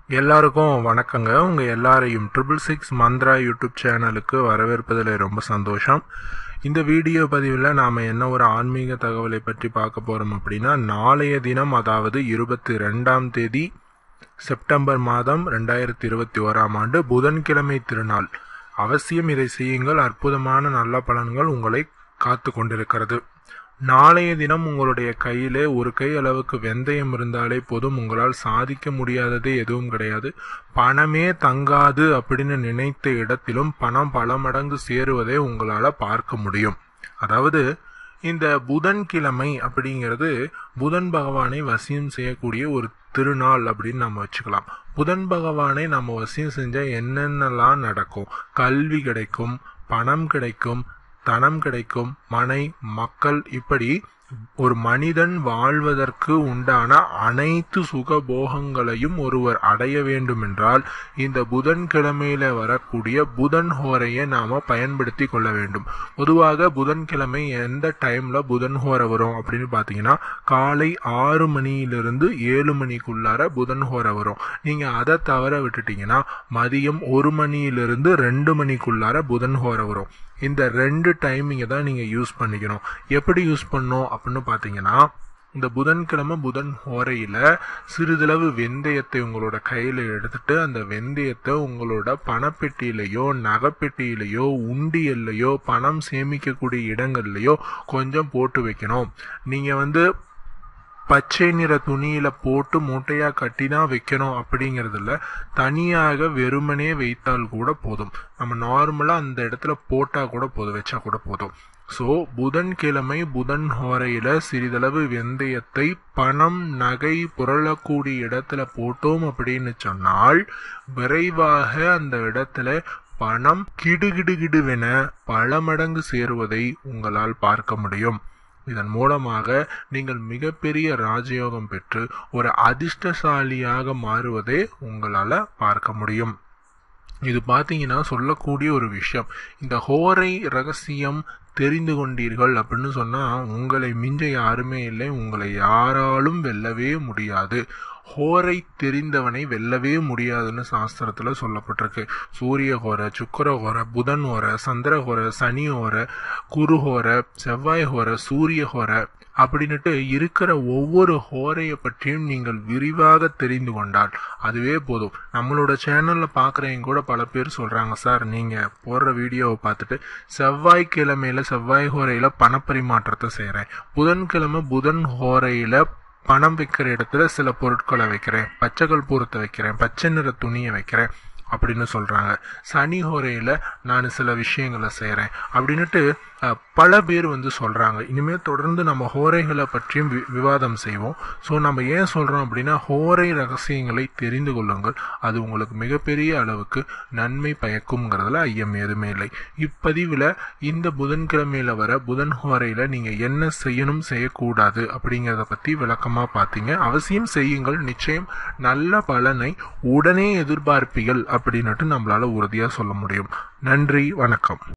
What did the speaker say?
எல்லாருக்கும் வணக்கங்க உங்கள் எல்லாரையும் ட்ரிபிள் சிக்ஸ் மந்த்ரா யூடியூப் சேனலுக்கு வரவேற்பதில் ரொம்ப சந்தோஷம் இந்த வீடியோ பதிவில் நாம் என்ன ஒரு ஆன்மீக தகவலை பற்றி பார்க்க போகிறோம் அப்படின்னா நாளைய தினம் அதாவது இருபத்தி ரெண்டாம் தேதி செப்டம்பர் மாதம் ரெண்டாயிரத்தி இருபத்தி ஓராம் ஆண்டு புதன்கிழமை திருநாள் அவசியம் இதை செய்யுங்கள் அற்புதமான நல்ல பலன்கள் உங்களை காத்து கொண்டிருக்கிறது நாளைய தினம் உங்களுடைய கையிலே ஒரு கை அளவுக்கு வெந்தயம் இருந்தாலே போதும் உங்களால் சாதிக்க முடியாததே எதுவும் கிடையாது பணமே தங்காது அப்படின்னு நினைத்த இடத்திலும் பணம் பல மடங்கு சேருவதை உங்களால் பார்க்க முடியும் அதாவது இந்த புதன்கிழமை அப்படிங்கிறது புதன் பகவானை வசியம் செய்யக்கூடிய ஒரு திருநாள் அப்படின்னு நம்ம வச்சுக்கலாம் புதன் பகவானை நம்ம வசியம் செஞ்சால் என்னென்னலாம் நடக்கும் கல்வி கிடைக்கும் பணம் கிடைக்கும் தனம் கிடைக்கும் மனை மக்கள் இப்படி ஒரு மனிதன் வாழ்வதற்கு உண்டான அனைத்து சுகபோகங்களையும் ஒருவர் அடைய வேண்டும் என்றால் இந்த புதன்கிழமையில வரக்கூடிய புதன் ஹோரையை நாம பயன்படுத்தி கொள்ள வேண்டும் பொதுவாக புதன்கிழமை எந்த டைம்ல புதன் ஹோரை வரும் அப்படின்னு பாத்தீங்கன்னா காலை ஆறு மணியிலிருந்து ஏழு மணிக்குள்ளார புதன் ஹோரை வரும் நீங்க அதை தவற விட்டுட்டீங்கன்னா மதியம் ஒரு மணியிலிருந்து ரெண்டு மணிக்குள்ளார புதன் ஹோரை வரும் இந்த ரெண்டு டைமிங்கை தான் நீங்கள் யூஸ் பண்ணிக்கணும் எப்படி யூஸ் பண்ணோம் அப்படின்னு பார்த்தீங்கன்னா இந்த புதன்கிழமை புதன் ஹோரையில் சிறிதளவு வெந்தயத்தை உங்களோட கையில் எடுத்துட்டு அந்த வெந்தயத்தை உங்களோட பணப்பெட்டியிலையோ நகைப்பெட்டியிலையோ உண்டியல்லையோ பணம் சேமிக்கக்கூடிய இடங்கள்லையோ கொஞ்சம் போட்டு வைக்கணும் நீங்கள் வந்து பச்சை நிற துணியில போட்டு மூட்டையா கட்டி தான் வைக்கணும் அப்படிங்கிறதுல தனியாக வெறுமனே வைத்தால் கூட போதும் நம்ம நார்மலா அந்த இடத்துல போட்டா கூட போதும் வச்சா கூட போதும் ஸோ புதன்கிழமை புதன் ஹோரையில சிறிதளவு வெந்தயத்தை பணம் நகை புரளக்கூடிய இடத்துல போட்டோம் அப்படின்னு சொன்னால் விரைவாக அந்த இடத்துல பணம் கிடுகிடுகிடுவென பல மடங்கு சேருவதை உங்களால் பார்க்க முடியும் இதன் மூலமாக நீங்கள் மிகப்பெரிய ராஜயோகம் பெற்று ஒரு அதிர்ஷ்டசாலியாக மாறுவதை உங்களால் பார்க்க முடியும் இது பார்த்தீங்கன்னா சொல்லக்கூடிய ஒரு விஷயம் இந்த ஹோரை ரகசியம் தெரிந்து கொண்டீர்கள் அப்படின்னு சொன்னால் உங்களை மிஞ்ச யாருமே இல்லை உங்களை யாராலும் வெல்லவே முடியாது ஹோரை தெரிந்தவனை வெல்லவே முடியாதுன்னு சாஸ்திரத்துல சொல்லப்பட்டிருக்கு சூரிய ஹோர சுக்கர ஹோர புதன் ஹோர சந்திர ஹோர சனி ஹோர குரு ஹோர செவ்வாய் ஹோர சூரிய ஹோர அப்படின்னுட்டு இருக்கிற ஒவ்வொரு ஹோரையை பற்றியும் நீங்கள் விரிவாக தெரிந்து கொண்டால் அதுவே போதும் நம்மளோட சேனல்ல பாக்குறவங்க கூட பல பேர் சொல்றாங்க சார் நீங்க போடுற வீடியோவை பார்த்துட்டு செவ்வாய்க்கிழமையில செவ்வாய் ஹோரையில பணப்பரிமாற்றத்தை செய்யறேன் புதன்கிழமை புதன் ஹோரையில பணம் வைக்கிற இடத்துல சில பொருட்களை வைக்கிறேன் பச்சைகள் பூரத்தை வைக்கிறேன் பச்சை நிற துணியை வைக்கிறேன் அப்படின்னு சொல்றாங்க சனி ஹோரையில நான் சில விஷயங்களை செய்கிறேன் அப்படின்னுட்டு பல பேர் வந்து சொல்றாங்க இனிமேல் தொடர்ந்து நம்ம ஹோரைகளை பற்றியும் விவாதம் செய்வோம் ஸோ நம்ம ஏன் சொல்றோம் அப்படின்னா ஹோரை ரகசியங்களை தெரிந்து கொள்ளுங்கள் அது உங்களுக்கு மிகப்பெரிய அளவுக்கு நன்மை பயக்கும்ங்கிறதுல ஐயம் எதுவுமே இல்லை இப்பதிவில் இந்த புதன்கிழமையில வர புதன் ஹோரையில நீங்க என்ன செய்யணும் செய்யக்கூடாது அப்படிங்கிறத பத்தி விளக்கமா பார்த்தீங்க அவசியம் செய்யுங்கள் நிச்சயம் நல்ல பலனை உடனே எதிர்பார்ப்பீர்கள் அப்படின்னுட்டு நம்மளால உறுதியா சொல்ல முடியும் நன்றி வணக்கம்